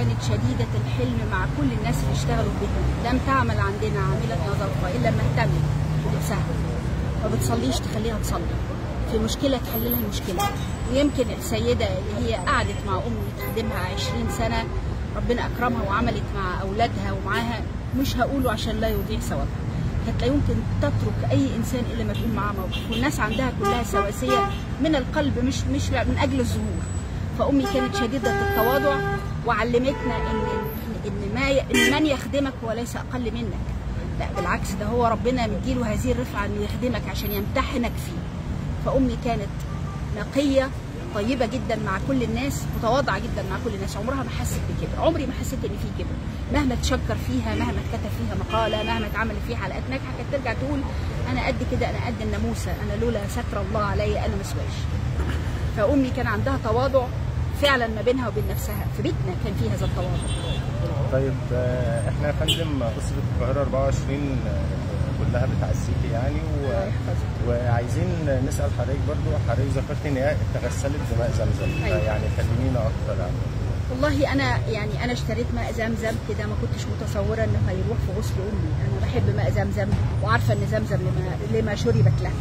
كانت شديده الحلم مع كل الناس اللي اشتغلوا بها لم تعمل عندنا عامله نظافه الا ما اهتمت بنفسها ما بتصليش تخليها تصلي في مشكله تحل لها المشكله ويمكن السيده اللي هي قعدت مع امي تخدمها 20 سنه ربنا اكرمها وعملت مع اولادها ومعاها مش هقوله عشان لا يضيع ثوابها كانت لا يمكن تترك اي انسان الا ما يكون معاه موقف والناس عندها كلها سواسيه من القلب مش مش من اجل الظهور فامي كانت شديده التواضع وعلمتنا ان ان ما ي- ان من يخدمك هو ليس اقل منك لا بالعكس ده هو ربنا مديله هذه الرفعه انه يخدمك عشان يمتحنك فيه فامي كانت نقيه طيبه جدا مع كل الناس متواضعه جدا مع كل الناس عمرها ما حست بكده عمري ما حسيت ان في كده مهما تشكر فيها مهما اتكتب فيها مقاله مهما اتعمل فيها حلقات ناجحه كانت ترجع تقول انا قد كده انا قد الناموسه انا لولا ستر الله عليا انا ما اسواش فامي كان عندها تواضع فعلا ما بينها وبين نفسها في بيتنا كان في هذا التواضع طيب آه، احنا يا فندم اسره القاهره 24 آه، كلها بتعزيكي يعني و... وعايزين نسال حضرتك برضو حضرتك ذكرت ان هي تغسلت بماء زمزم أيوة. يعني كلمينا اكتر عن والله انا يعني انا اشتريت ماء زمزم كده ما كنتش متصوره انه هيروح في غسل امي انا بحب ماء زمزم وعارفه ان زمزم لما لما شربت له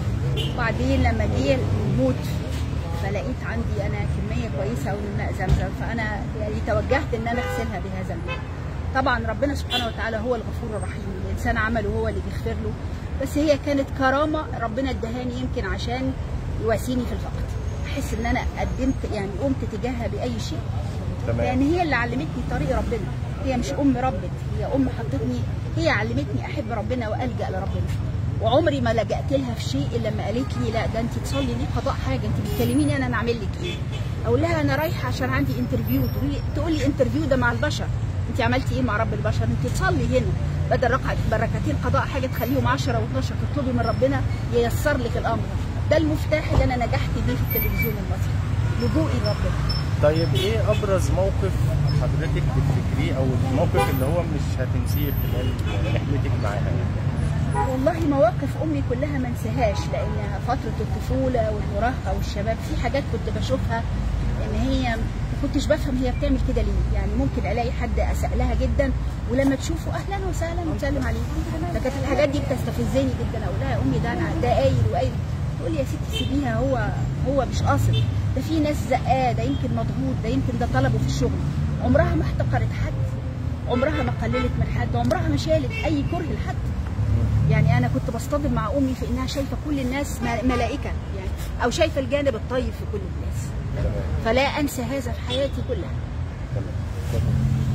وبعدين لما جه الموت فلقيت عندي انا كميه كويسه قوي من ماء زمزم فانا يعني توجهت ان انا اغسلها بهذا الماء طبعا ربنا سبحانه وتعالى هو الغفور الرحيم الانسان عمله هو اللي بيغفر له بس هي كانت كرامه ربنا ادهاني يمكن عشان يواسيني في الفقد احس ان انا قدمت يعني قمت تجاهها باي شيء تمام لان هي اللي علمتني طريق ربنا هي مش ام ربت هي ام حطتني هي علمتني احب ربنا والجا لربنا وعمري ما لجأت لها في شيء الا لما قالت لي لا ده انت تصلي ليه قضاء حاجه انت بتكلميني انا انا اعمل لك ايه اقول لها انا رايحه عشان عندي انترفيو تقول لي تقول لي انترفيو ده مع البشر انت عملتي ايه مع رب البشر انت تصلي هنا بدل ركعه بركتين قضاء حاجه تخليهم 10 و12 تطلبي من ربنا ييسر لك الامر ده المفتاح اللي انا نجحت بيه في التلفزيون المصري لجوئي لربنا طيب ايه ابرز موقف حضرتك تفتكريه او الموقف اللي هو مش هتنسيه خلال رحلتك معاها يعني والله مواقف امي كلها ما انساهاش لان فتره الطفوله والمراهقه والشباب في حاجات كنت بشوفها ان هي ما كنتش بفهم هي بتعمل كده ليه يعني ممكن الاقي حد اساء لها جدا ولما تشوفه اهلا وسهلا وسلم عليه فكانت الحاجات دي بتستفزني جدا اقول لها يا امي ده انا ده قايل وقايل تقول لي يا ستي سيبيها هو هو مش قاصد ده في ناس زقاه ده يمكن مضغوط ده يمكن ده طلبه في الشغل عمرها ما احتقرت حد عمرها ما قللت من حد عمرها ما شالت اي كره لحد يعني انا كنت بصطدم مع امي في انها شايفه كل الناس م- ملائكه يعني او شايفه الجانب الطيب في كل الناس تمام فلا انسى هذا في حياتي كلها تمام اتفضل.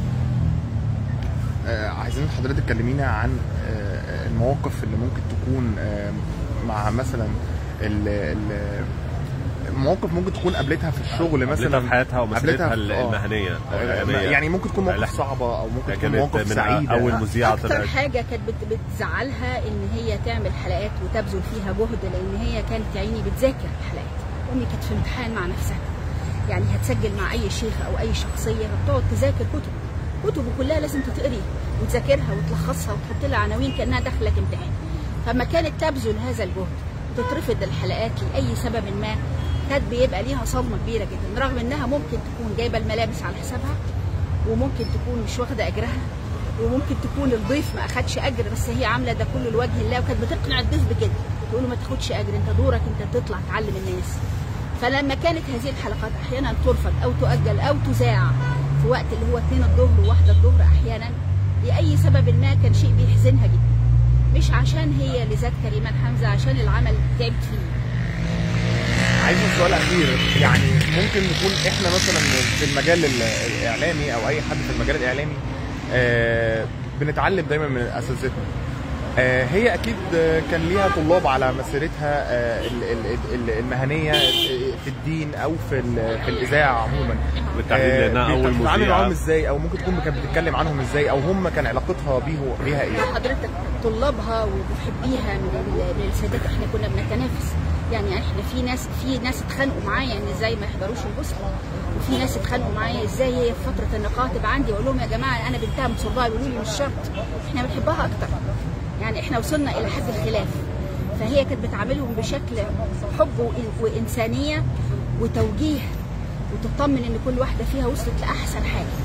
آه، عايزين حضرتك تكلمينا عن آه، المواقف اللي ممكن تكون آه، مع مثلا ال- ال- مواقف ممكن تكون قابلتها في الشغل مثلا قابلتها في حياتها ومسيرتها قابلتها في- آه. المهنيه او آه، الاعلاميه يعني ممكن تكون مواقف لحظة. صعبه او ممكن تكون كانت مواقف من سعيده اول مذيعه اكتر طلعت حاجه كانت بت- بتزعلها ان هي تعمل حلقات وتبذل فيها جهد لان هي كانت يا عيني بتذاكر الحلقات امي كانت في امتحان مع نفسها يعني هتسجل مع اي شيخ او اي شخصيه فبتقعد تذاكر كتب كتب كلها لازم تتقري وتذاكرها وتلخصها وتحط لها عناوين كانها داخله امتحان فما كانت تبذل هذا الجهد وتترفض الحلقات لاي سبب ما كانت بيبقى ليها صدمه كبيره جدا رغم انها ممكن تكون جايبه الملابس على حسابها وممكن تكون مش واخده اجرها وممكن تكون الضيف ما اخدش اجر بس هي عامله ده كله لوجه الله وكانت بتقنع الضيف بكده تقول له ما تاخدش اجر انت دورك انت تطلع تعلم الناس فلما كانت هذه الحلقات احيانا ترفض او تؤجل او تذاع في وقت اللي هو 2 الظهر وواحدة الظهر احيانا لاي سبب ما كان شيء بيحزنها جدا مش عشان هي لذات كريمان حمزه عشان العمل تعبت فيه عايز سؤال اخير يعني ممكن نكون احنا مثلا في المجال ال- الاعلامي او اي حد في المجال الاعلامي آه بنتعلم دايما من اساتذتنا آه هي اكيد آه، كان ليها طلاب على مسيرتها آه ال- ال- ال- المهنيه في الدين او في ال- في الاذاعه عموما بالتحديد لانها اول بتتعامل معاهم مذيعه ازاي او ممكن تكون كانت بتتكلم عنهم ازاي او هم كان علاقتها بيه بيها ايه حضرتك طلابها ومحبيها من ال- من السادات احنا كنا بنتنافس يعني احنا في ناس في ناس اتخانقوا معايا ان ازاي ما يحضروش الغسل وفي ناس اتخانقوا معايا ازاي هي في فتره النقاهه تبقى عندي اقول لهم يا جماعه انا بنتها من صلبها يقولوا لي مش شرط احنا بنحبها اكتر يعني احنا وصلنا الى حد الخلاف فهي كانت بتعاملهم بشكل حب وإن- وانسانيه وتوجيه وتطمن ان كل واحده فيها وصلت لاحسن حاجه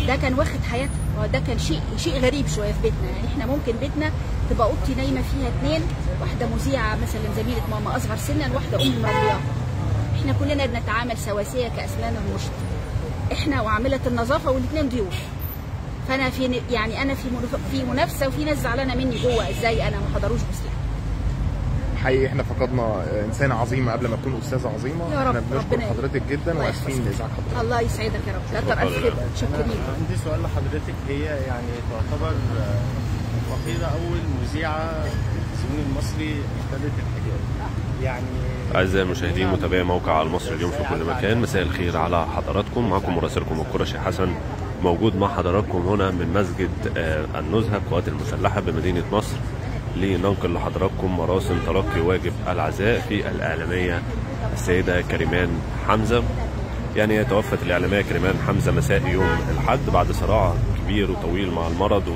ده كان واخد حياتها وده كان شيء شيء غريب شويه في بيتنا يعني احنا ممكن بيتنا تبقى اوضتي نايمه فيها اثنين واحده مذيعه مثلا زميله ماما اصغر سنا واحده ام مربياها احنا كلنا بنتعامل سواسيه كاسنان المشط احنا وعامله النظافه والاثنين ضيوف فانا في يعني انا في منف- في منافسه وفي ناس زعلانه مني جوه ازاي انا ما حضروش بسلاح حقيقي احنا فقدنا انسانه عظيمه قبل ما تكون استاذه عظيمه يا رب، احنا بنشكر ربنا حضرتك جدا الله واسفين يحفظك. لازعاج حضرتك الله يسعدك يا رب كتر الف خير متشكرين عندي سؤال لحضرتك هي يعني تعتبر آه، وحيدة أول مذيعة في التلفزيون المصري ابتدت الحجاب يعني أعزائي المشاهدين متابعي موقع المصري اليوم في كل مكان مساء الخير على حضراتكم معكم مراسلكم القرشي حسن موجود مع حضراتكم هنا من مسجد آه، النزهة القوات المسلحة بمدينة نصر لننقل لحضراتكم مراسم تلقي واجب العزاء في الإعلامية السيدة كريمان حمزة يعني توفت الإعلامية كريمان حمزة مساء يوم الحد بعد صراع كبير وطويل مع المرض و...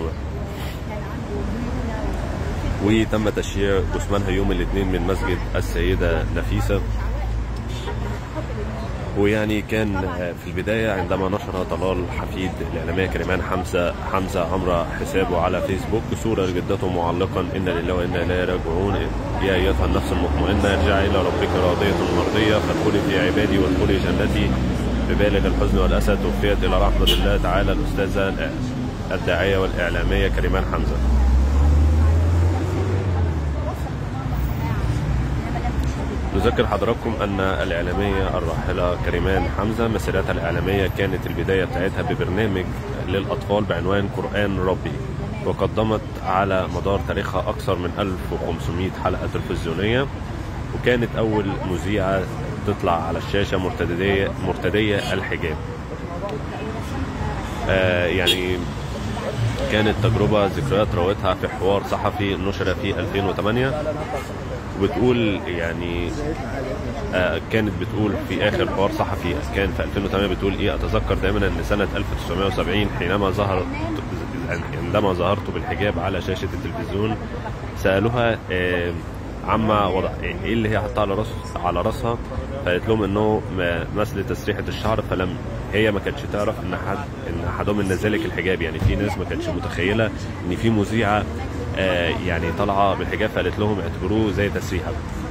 وتم تشييع جثمانها يوم الاثنين من مسجد السيدة نفيسة ويعني كان في البداية عندما نشر طلال حفيد الإعلامية كريمان حمزة حمزة عمر حسابه على فيسبوك صورة لجدته معلقا إن لله وإنا إليه راجعون يا أيتها النفس المطمئنة ارجعي إلى ربك راضية مرضية فادخلي في عبادي وادخلي جنتي ببالغ الحزن والأسى توفيت إلى رحمة الله تعالى الأستاذة الداعية والإعلامية كريمان حمزة نذكر حضراتكم أن الإعلامية الراحلة كريمان حمزة مسيرتها الإعلامية كانت البداية بتاعتها ببرنامج للأطفال بعنوان قرآن ربي وقدمت على مدار تاريخها أكثر من 1500 حلقة تلفزيونية وكانت أول مذيعة تطلع على الشاشة مرتدية مرتدية الحجاب آه يعني كانت تجربة ذكريات روتها في حوار صحفي نشر في 2008 وبتقول يعني آه كانت بتقول في اخر حوار صحفي كان في 2008 بتقول ايه اتذكر دائما ان سنه 1970 حينما ظهر عندما ظهرت بالحجاب على شاشه التلفزيون سالوها آه عما وضع ايه اللي هي حطها على راس على راسها فقالت لهم انه مثل تسريحه الشعر فلم هي ما كانتش تعرف ان حد ان احدهم ان ذلك الحجاب يعني في ناس ما كانتش متخيله ان في مذيعه آه يعني طالعه بالحجاب فقالت لهم اعتبروه زي تسريحه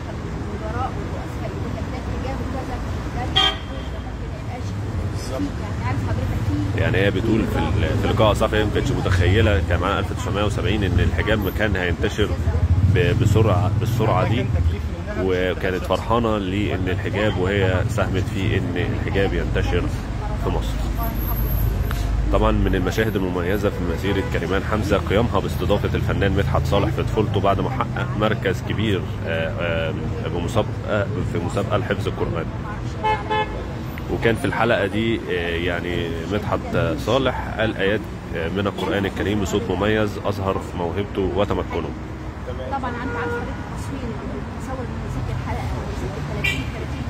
يعني هي بتقول في في لقاء صحفي هي ما كانتش متخيله كان معانا 1970 ان الحجاب كان هينتشر بسرعه بالسرعه دي وكانت فرحانه لان الحجاب وهي ساهمت في ان الحجاب ينتشر في مصر. طبعا من المشاهد المميزه في مسيره كريمان حمزه قيامها باستضافه الفنان مدحت صالح في طفولته بعد ما حقق مركز كبير بمسابقه في مسابقه لحفظ القران. وكان في الحلقه دي يعني مدحت صالح قال ايات من القران الكريم بصوت مميز اظهر موهبته وتمكنه. طبعا انت عارف حضرتك التصوير اللي بتصور من مسك الحلقه او مسك ال 30 30